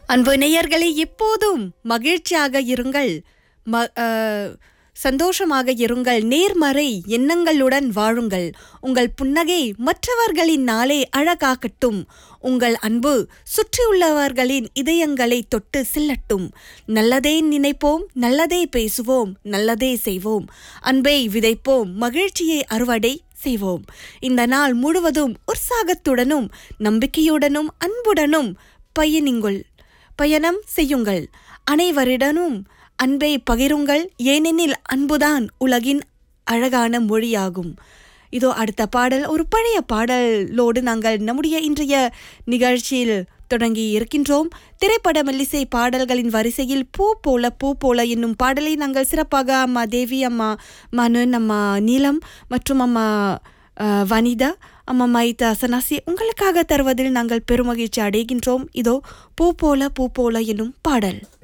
அன்பு நேயர்களே எப்போதும் மகிழ்ச்சியாக இருங்கள் ம அ, சந்தோஷமாக இருங்கள் நேர்மறை எண்ணங்களுடன் வாழுங்கள் உங்கள் புன்னகை மற்றவர்களின் நாளே அழகாக்கட்டும் உங்கள் அன்பு சுற்றியுள்ளவர்களின் இதயங்களை தொட்டு செல்லட்டும் நல்லதே நினைப்போம் நல்லதே பேசுவோம் நல்லதே செய்வோம் அன்பை விதைப்போம் மகிழ்ச்சியை அறுவடை செய்வோம் இந்த நாள் முழுவதும் உற்சாகத்துடனும் நம்பிக்கையுடனும் அன்புடனும் பயணிங்கள் பயணம் செய்யுங்கள் அனைவரிடனும் அன்பை பகிருங்கள் ஏனெனில் அன்புதான் உலகின் அழகான மொழியாகும் இதோ அடுத்த பாடல் ஒரு பழைய பாடலோடு நாங்கள் நம்முடைய இன்றைய நிகழ்ச்சியில் தொடங்கி இருக்கின்றோம் திரைப்பட மெல்லிசை பாடல்களின் வரிசையில் பூ போல பூ போல என்னும் பாடலை நாங்கள் சிறப்பாக அம்மா தேவி அம்மா மனன் அம்மா நீலம் மற்றும் அம்மா அஹ், வனிதா அம்மா மைதா சனாசி உங்களுக்காக தருவதில் நாங்கள் பெருமகிழ்ச்சி அடைகின்றோம் இதோ பூ போல பூ போல என்னும் பாடல்